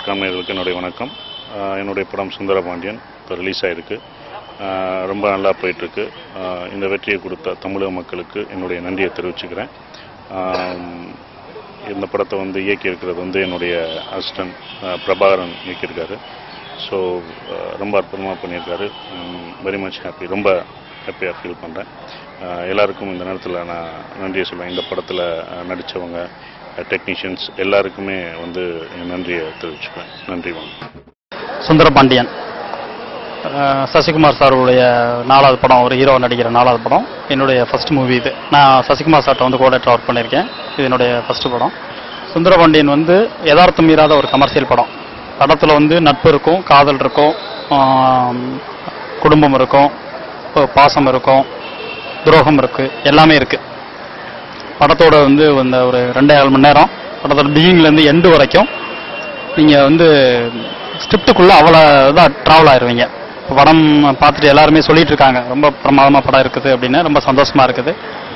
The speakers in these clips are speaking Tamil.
டாட் நேயர்களுக்கு என்னுடைய வணக்கம் ஆஹ் என்னுடைய படம் சுந்தரபாண்டியன் இப்போ ரிலீஸ் ஆகிருக்கு ரொம்ப நல்லா போயிட்டுருக்கு இந்த வெற்றியை கொடுத்த தமிழக மக்களுக்கு என்னுடைய நன்றியை தெரிவிச்சுக்கிறேன் ஆம், இந்த படத்தை வந்து இயக்கியிருக்கிறது வந்து என்னுடைய அசிஸ்டன்ட் பிரபாகரன் இயக்கியிருக்காரு ஸோ ரொம்ப அற்புதமாக பண்ணியிருக்காரு வெரி மச் ஹாப்பி ரொம்ப ஹாப்பியாக ஃபீல் பண்ணுறேன் எல்லாருக்கும் இந்த நேரத்தில் நான் நன்றியை சொல்லுவேன் இந்த படத்தில் நடித்தவங்க டெக்னீஷியன்ஸ் எல்லாருக்குமே வந்து என் நன்றியை தெரிவிச்சுக்குவேன் நன்றி வணக்கம் சுந்தரபாண்டியன் அஹ் சசிகுமார் சாருடைய நாலாவது படம் ஒரு ஹீரோ நடிக்கிற நாலாவது படம் என்னுடைய ஃபர்ஸ்ட் மூவி இது நான் சசிகுமார் சார்ட்ட வந்து கோடேட்டர் ஒர்க் பண்ணியிருக்கேன் இது என்னுடைய ஃபர்ஸ்ட் படம் சுந்தரபாண்டியன் வந்து யதார்த்தம் மீறாத ஒரு கமர்ஷியல் படம் படத்தில் வந்து நட்பு இருக்கும் காதல் இருக்கும் ஆம், குடும்பம் இருக்கும் ப- பாசம் இருக்கும் துரோகம் இருக்கு எல்லாமே இருக்கு படத்தோட வந்து இந்த ஒரு ரெண்டே கால் மணி நேரம் படத்தோட பிகினிங்லேருந்து எண்டு வரைக்கும் நீங்கள் வந்து ஸ்கிரிப்டுக்குள்ளே அவ்வளோ இதாக ட்ராவல் ஆயிருவீங்க இப்போ படம் பார்த்துட்டு எல்லாருமே சொல்லிட்டு இருக்காங்க ரொம்ப பிரமாதமாக படம் இருக்குது அப்படின்னு ரொம்ப சந்தோஷமா இருக்குது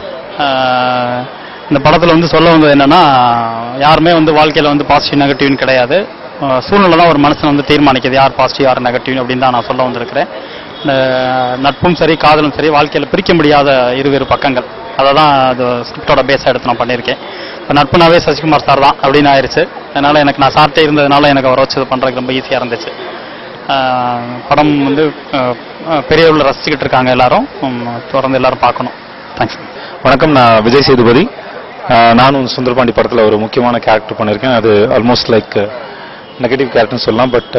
ஆஹ் இந்த படத்தில் வந்து சொல்ல வந்தது என்னன்னா யாருமே வந்து வாழ்க்கையில் வந்து பாசிட்டிவ் நெகட்டிவ்னு கிடையாது ஆஹ் சூழ்நிலை தான் ஒரு மனுஷன் வந்து தீர்மானிக்குது யார் பாசிட்டிவ் யார் நெகட்டிவ் அப்படின்னு தான் நான் சொல்ல வந்திருக்கிறேன் இந்த நட்பும் சரி காதலும் சரி வாழ்க்கையில் பிரிக்க முடியாத இருவேறு பக்கங்கள் அதை தான் அது ஸ்கிரிப்டோட பேஸாக எடுத்து நான் பண்ணியிருக்கேன் இப்போ நட்புனாவே சசிகுமார் சார் தான் அப்படின்னு ஆயிடுச்சு அதனால எனக்கு நான் சார்ட்டே இருந்ததுனால எனக்கு அவரை வச்சு இது பண்ணுறதுக்கு ரொம்ப ஈஸியாக இருந்துச்சு ஆஹ் படம் வந்து ஆஹ் ஆஹ் பெரிய அளவில் ரசிச்சுக்கிட்டு இருக்காங்க எல்லாரும் உம், தொடர்ந்து எல்லாரும் பார்க்கணும் தேங்க்ஸ் வணக்கம் நான் விஜய் சேதுபதி அஹ் நானும் சுந்தரபாண்டி படத்தில் ஒரு முக்கியமான கேரக்டர் பண்ணியிருக்கேன் அது ஆல்மோஸ்ட் லைக் நெகட்டிவ் கேரக்டர்னு சொல்லலாம் பட்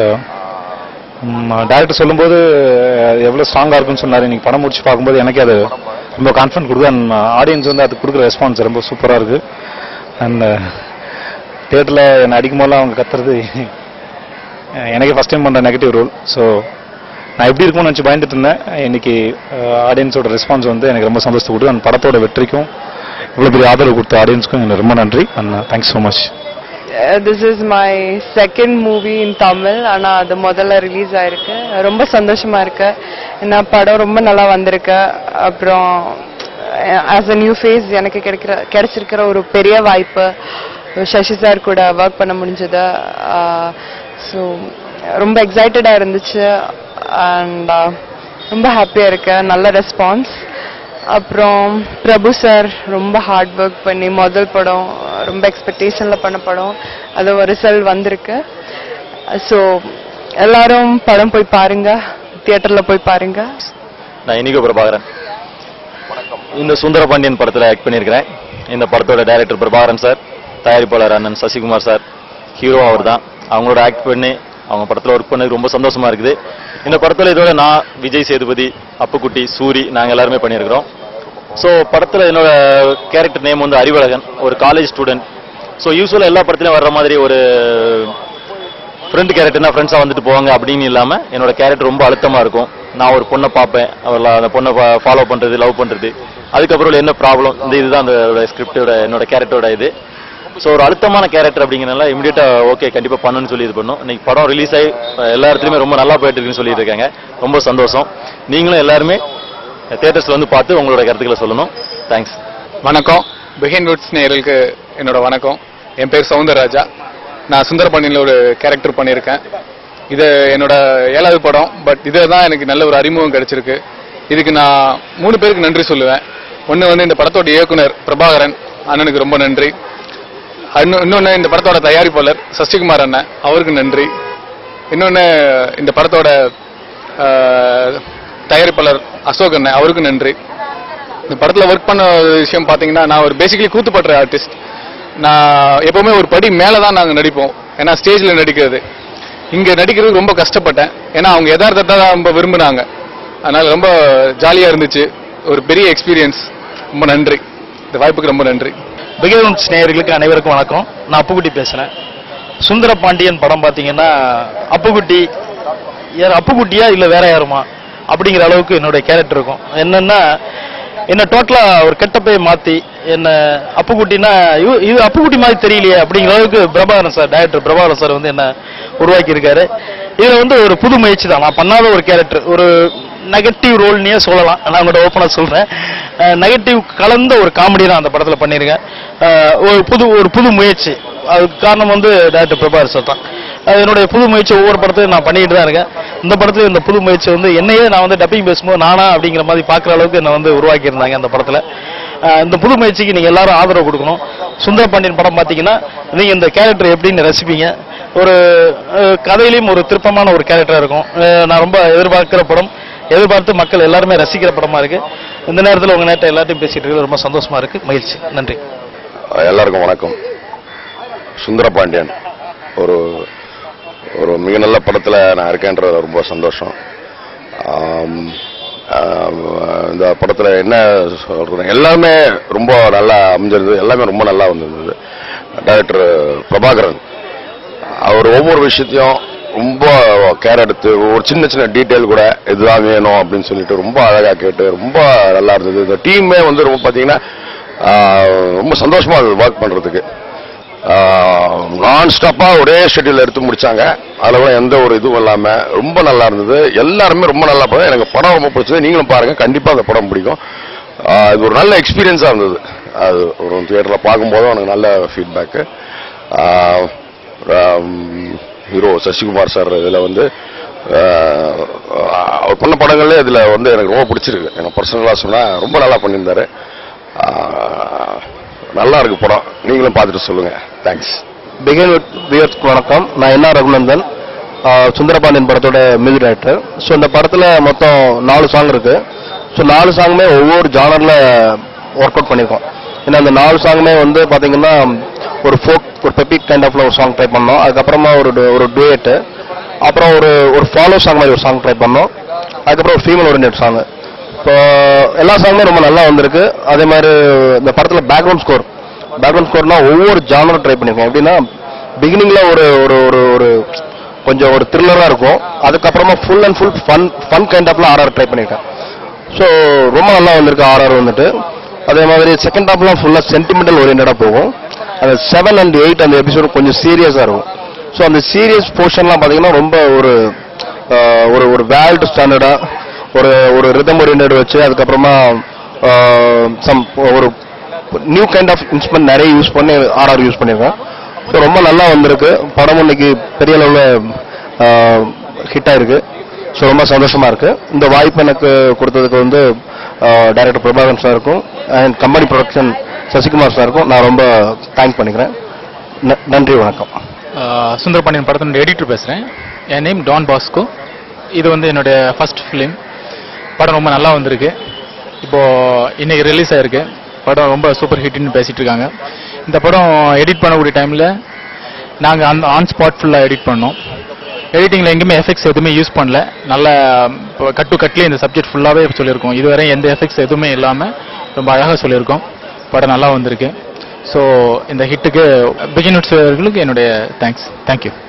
டேரக்டர் சொல்லும்போது அது எவ்வளோ ஸ்ட்ராங்காக இருக்குன்னு சொன்னார் இன்னைக்கு படம் முடிச்சு பார்க்கும்போது எனக்கு அது ரொம்ப கான்ஃபிடன்ட் கொடுக்குது அண்ட் ஆடியன்ஸ் வந்து அது கொடுக்குற ரெஸ்பான்ஸ் ரொம்ப சூப்பராக இருக்குது அண்ட் தேட்டரில் என்னை அடிக்கும் போதெல்லாம் அவங்க கத்துறது அஹ் எனக்கே ஃபஸ்ட் டைம் பண்ணுற நெகட்டிவ் ரோல் ஸோ நான் எப்படி இருக்கும்னு நினச்சி பயந்துட்டு இருந்தேன் இன்னைக்கு ஆடியன்ஸோட ரெஸ்பான்ஸ் வந்து எனக்கு ரொம்ப சந்தோஷத்தை கொடுத்து அந்த படத்தோட வெற்றிக்கும் இவ்வளோ பெரிய ஆதரவு கொடுத்த ஆடியன்ஸ்க்கும் எனக்கு ரொம்ப நன்றி and thanks so much Uh, this is my second movie in Tamil ஆனா அது முதல்ல ரிலீஸ் ஆயிருக்கு ரொம்ப சந்தோஷமா இருக்கு ஏன்னா படம் ரொம்ப நல்லா வந்திருக்கு அப்புறம் ஆஸ் அ நியூ ஃபேஸ் எனக்கு கிடைக்கிற கிடைச்சிருக்கிற ஒரு பெரிய வாய்ப்பு சசி சார் கூட ஒர்க் பண்ண முடிஞ்சது ஸோ ரொம்ப எக்ஸைட்டடாக இருந்துச்சு அண்ட் ரொம்ப ஹாப்பியாக இருக்கு நல்ல ரெஸ்பான்ஸ் அப்புறம் பிரபு சார் ரொம்ப ஹார்ட் ஒர்க் பண்ணி முதல் படம் ரொம்ப எக்ஸ்பெக்டேஷனில் பண்ண படம் அது ஒரு ரிசல்ட் வந்திருக்கு ஸோ எல்லாரும் படம் போய் பாருங்க தியேட்டரில் போய் பாருங்க நான் இனிகோ பிரபாகரன் இந்த சுந்தரபாண்டியன் படத்தில் ஆக்ட் பண்ணியிருக்கிறேன் இந்த படத்தோட டைரக்டர் பிரபாகரன் சார் தயாரிப்பாளர் அண்ணன் சசிகுமார் சார் ஹீரோ அவர் தான் அவங்களோட ஆக்ட் பண்ணி அவங்க படத்தில் ஒர்க் பண்ணது ரொம்ப சந்தோஷமா இருக்குது இந்த படத்தில் இதோட நான் விஜய் சேதுபதி அப்புக்குட்டி சூரி நாங்கள் எல்லாருமே பண்ணியிருக்கிறோம் ஸோ படத்தில் என்னோட கேரக்டர் நேம் வந்து அறிவழகன் ஒரு காலேஜ் ஸ்டூடெண்ட் ஸோ யூஸ்வலாக எல்லா படத்துலையும் வர்ற மாதிரி ஒரு ஃப்ரெண்ட் கேரக்டர்னா ஃப்ரெண்ட்ஸாக வந்துட்டு போவாங்க அப்படின்னு இல்லாமல் என்னோட கேரக்டர் ரொம்ப அழுத்தமாக இருக்கும் நான் ஒரு பொண்ணை பார்ப்பேன் அவளை அந்த பொண்ணை ஃபாலோ பண்ணுறது லவ் பண்ணுறது அதுக்கப்புறம் என்ன ப்ராப்ளம் இந்த இதுதான் அந்த ஸ்கிரிப்டோட என்னோட கேரக்டரோட இது ஸோ ஒரு அழுத்தமான கேரக்டர் அப்படிங்கிறனால இமீடியட்டாக ஓகே கண்டிப்பாக பண்ணணும்னு சொல்லி இது பண்ணோம் இன்னைக்கு படம் ரிலீஸ் ஆகி அஹ், எல்லா இடத்துலையுமே ரொம்ப நல்லா போயிட்டு இருக்குன்னு சொல்லிட்டு இருக்காங்க ரொம்ப சந்தோஷம் நீங்களும் எல்லாருமே தேட்டர்ஸில் வந்து பார்த்து உங்களோட கருத்துக்களை சொல்லணும் தேங்க்ஸ் வணக்கம் பிஹைண்ட் வுட்ஸ் நேயர்களுக்கு என்னோட வணக்கம் என் பேர் சவுந்தரராஜா நான் சுந்தரபாண்டியனில் ஒரு கேரக்டர் பண்ணியிருக்கேன் இது என்னோட ஏழாவது படம் பட் இதில் தான் எனக்கு நல்ல ஒரு அறிமுகம் கிடைச்சிருக்கு இதுக்கு நான் மூணு பேருக்கு நன்றி சொல்லுவேன் ஒன்று வந்து இந்த படத்தோட இயக்குனர் பிரபாகரன் அண்ணனுக்கு ரொம்ப நன்றி இன்னொன்று இந்த படத்தோட தயாரிப்பாளர் சசிகுமார் அண்ணன் அவருக்கு நன்றி இன்னொன்று இந்த படத்தோட ஆஹ், தயாரிப்பாளர் அசோக் அண்ணன் அவருக்கு நன்றி இந்த படத்துல ஒர்க் பண்ண விஷயம் பாத்தீங்கன்னா நான் ஒரு பேசிக்கலி கூத்துப்பட்டுற ஆர்டிஸ்ட் நான் எப்பவுமே ஒரு படி மேல தான் நாங்க நடிப்போம் ஏன்னா ஸ்டேஜ்ல நடிக்கிறது இங்க நடிக்கிறது ரொம்ப கஷ்டப்பட்டேன் ஏன்னா அவங்க யதார்த்தத்தை தான் ரொம்ப விரும்புனாங்க அதனால ரொம்ப ஜாலியா இருந்துச்சு ஒரு பெரிய எக்ஸ்பீரியன்ஸ் ரொம்ப நன்றி இந்த வாய்ப்புக்கு ரொம்ப நன்றி பிகேவன்ஸ் நேயர்களுக்கு அனைவருக்கும் வணக்கம் நான் அப்புக்குட்டி பேசுறேன் சுந்தர பாண்டியன் படம் பார்த்தீங்கன்னா அப்புக்குட்டி யார் அப்புக்குட்டியா இல்ல வேற யாருமா அப்படிங்கிற அளவுக்கு என்னோட கேரக்டர் இருக்கும் என்னன்னா என்ன டோட்டலா ஒரு கெட்டப்பை மாத்தி என்ன அப்புக்குட்டினா இது இது அப்புக்குட்டி மாதிரி தெரியலையே அப்படிங்கிற அளவுக்கு Prabhakaran sir director Prabhakaran sir வந்து என்ன உருவாக்கி இருக்காரு இதுல வந்து ஒரு புது முயற்சி தான் நான் பண்ணாத ஒரு கேரக்டர் ஒரு நெகட்டிவ் ரோல்னே சொல்லலாம் நான் உங்கள்கிட்ட ஓப்பனாக சொல்றேன் நெகட்டிவ் கலந்த ஒரு காமெடி தான் அந்த படத்துல பண்ணியிருக்கேன் அஹ் ஒரு புது ஒரு புது முயற்சி அதுக்கு காரணம் வந்து டாக்டர் பிரபாகர் சார் தான் அது என்னுடைய புது முயற்சி ஒவ்வொரு படத்தையும் நான் பண்ணிட்டு தான் இருக்கேன் இந்த படத்துல இந்த புது முயற்சி வந்து என்னையே நான் வந்து டப்பிங் பேசும்போது நானா அப்படிங்கிற மாதிரி பார்க்குற அளவுக்கு என்னை வந்து உருவாக்கி இருந்தாங்க அந்த படத்துல அஹ் இந்த புது முயற்சிக்கு நீங்க எல்லாரும் ஆதரவு கொடுக்கணும் சுந்தர பாண்டியன் படம் பார்த்தீங்கன்னா நீங்க இந்த கேரக்டர் எப்படின்னு ரசிப்பீங்க ஒரு அஹ், கதையிலையும் ஒரு திருப்பமான ஒரு கேரக்டரா இருக்கும் அஹ், நான் ரொம்ப எதிர்பார்க்கிற படம் எதிர்பார்த்து மக்கள் எல்லாருமே ரசிக்கிற படமா இருக்கு இந்த நேரத்தில் உங்க நேரத்தை எல்லாத்தையும் பேசிட்டு இருக்கிறது ரொம்ப சந்தோஷமா இருக்கு மகிழ்ச்சி நன்றி எல்லாருக்கும் வணக்கம் சுந்தரபாண்டியன் ஒரு ஒரு மிக நல்ல படத்தில் நான் இருக்கேன்றது ரொம்ப சந்தோஷம் ஆம், ஆம், இந்த படத்தில் என்ன சொல்கிறேன் எல்லாமே ரொம்ப நல்லா அமைஞ்சிருந்தது எல்லாமே ரொம்ப நல்லா வந்திருந்தது டைரக்டர் பிரபாகரன் அவர் ஒவ்வொரு விஷயத்தையும் ரொம்ப கேர் எடுத்து ஒரு சின்ன சின்ன டீட்டெயில் கூட இதுதான் வேணும் அப்படின்னு சொல்லிட்டு ரொம்ப அழகாக கேட்டு ரொம்ப நல்லா இருந்தது இந்த டீமே வந்து ரொம்ப பார்த்தீங்கன்னா ஆஹ், ரொம்ப சந்தோஷமா ஒர்க் பண்ணுறதுக்கு நான் ஸ்டாப்பாக ஒரே ஷெட்யூல் எடுத்து முடிச்சாங்க அதில் கூட எந்த ஒரு இதுவும் இல்லாமல் ரொம்ப நல்லா இருந்தது எல்லாருமே ரொம்ப நல்லா படம் எனக்கு படம் ரொம்ப பிடிச்சது நீங்களும் பாருங்கள் கண்டிப்பாக அந்த படம் பிடிக்கும் ஆஹ், இது ஒரு நல்ல எக்ஸ்பீரியன்ஸாக இருந்தது அது ஒரு தியேட்டரில் பார்க்கும்போதும் எனக்கு நல்ல ஃபீட்பேக்கு ஹீரோ சசிகுமார் சார் இதில் வந்து ஆஹ், அவர் பண்ண படங்களே இதில் வந்து எனக்கு ரொம்ப பிடிச்சிருக்கு எனக்கு பர்சனலாக சொன்னால் ரொம்ப நல்லா பண்ணியிருந்தாரு ஆஹ், நல்லா இருக்கு படம் நீங்களும் பார்த்துட்டு சொல்லுங்கள் தேங்க்ஸ் பிகின் வித் வியர்ஸ்க்கு வணக்கம் நான் என்ன ரகுநந்தன் ஆஹ் சுந்தரபாண்டியன் படத்தோட மியூசிக் டைரக்டர் ஸோ இந்த படத்தில் மொத்தம் நாலு சாங் இருக்கு ஸோ நாலு சாங்குமே ஒவ்வொரு ஜானரில் ஒர்க் அவுட் பண்ணியிருக்கோம் ஏன்னா அந்த நாலு சாங்குமே வந்து பார்த்தீங்கன்னா ஒரு ஃபோக் ஒரு பெப்பிக் கைண்ட் ஆஃப்ல ஒரு சாங் ட்ரை பண்ணோம் அதுக்கப்புறமா ஒரு du- ஒரு டூயட்டு அப்புறம் ஒரு ஒரு ஃபாலோ சாங் மாதிரி ஒரு சாங் ட்ரை பண்ணோம் அதுக்கப்புறம் ஒரு ஃபீமேல் ஓரியன்ட் சாங் இப்போ எல்லா சாங்குமே ரொம்ப நல்லா வந்திருக்கு அதே மாதிரி இந்த படத்தில் பேக்ரவுண்ட் ஸ்கோர் பேக்ரவுண்ட் ஸ்கோர்னா ஒவ்வொரு ஜானரும் ட்ரை பண்ணியிருக்கேன் எப்படின்னா பிகினிங்ல ஒரு ஒரு ஒரு ஒரு கொஞ்சம் ஒரு த்ரில்லராக இருக்கும் அதுக்கப்புறமா full and full fun fun kind ஆஃப்ல ஆர்ஆர் ட்ரை பண்ணியிருக்கேன் ஸோ ரொம்ப நல்லா வந்திருக்கு ஆர்ஆர் வந்துட்டு அதே மாதிரி செகண்ட் ஹாஃப்லாம் ஃபுல்லாக சென்டிமெண்டல் ஓரியன்டாக போகும் அந்த செவன் அண்ட் எயிட் அந்த எபிசோடு கொஞ்சம் சீரியஸாக இருக்கும் ஸோ அந்த சீரியஸ் போர்ஷன்லாம் பார்த்தீங்கன்னா ரொம்ப ஒரு ஆஹ், ஒரு ஒரு வேல்டு ஸ்டாண்டர்டாக ஒரு ஒரு ரிதம் ஓரியன்ட் வச்சு அதுக்கப்புறமா சம் ஒரு நியூ கைண்ட் ஆஃப் இன்ஸ்ட்ருமெண்ட் நிறைய யூஸ் பண்ணி ஆர்ஆர் யூஸ் பண்ணியிருக்கேன் ஸோ ரொம்ப நல்லா வந்திருக்கு படம் இன்னைக்கு பெரிய அளவில் ஹிட் ஆயிருக்கு ஸோ ரொம்ப சந்தோஷமா இருக்கு இந்த வாய்ப்பு எனக்கு கொடுத்ததுக்கு வந்து டைரக்டர் பிரபாகரன் சாருக்கும் அண்ட் கம்பெனி ப்ரொடக்ஷன் சசிகுமார் சாருக்கும் நான் ரொம்ப தேங்க் பண்ணிக்கிறேன் ந- நன்றி வணக்கம் ஆஹ் சுந்தரபாண்டியன் படத்தினுடைய எடிட்டர் பேசுகிறேன் என் நேம் டான் பாஸ்கோ இது வந்து என்னுடைய ஃபர்ஸ்ட் ஃபிலிம் படம் ரொம்ப நல்லா வந்திருக்கு இப்போ இன்னைக்கு ரிலீஸ் ஆயிருக்கு படம் ரொம்ப சூப்பர் ஹிட்னு பேசிட்டு இருக்காங்க இந்த படம் எடிட் பண்ணக்கூடிய டைமில் நாங்கள் அந்த ஆன் ஸ்பாட் ஃபுல்லாக எடிட் பண்ணோம் எடிட்டிங்கில் எங்கேயுமே எஃபெக்ட்ஸ் எதுவுமே யூஸ் பண்ணல நல்ல இப்போ கட் டு கட்லேயே இந்த சப்ஜெக்ட் ஃபுல்லாகவே சொல்லியிருக்கோம் இதுவரை எந்த எஃபெக்ட்ஸ் எதுவுமே இல்லாமல் ரொம்ப அழகாக சொல்லியிருக்கோம் படம் நல்லா வந்திருக்கு ஸோ இந்த ஹிட்டுக்கு பிகினர்ஸ்களுக்கு என்னுடைய தேங்க்ஸ் தேங்க்யூ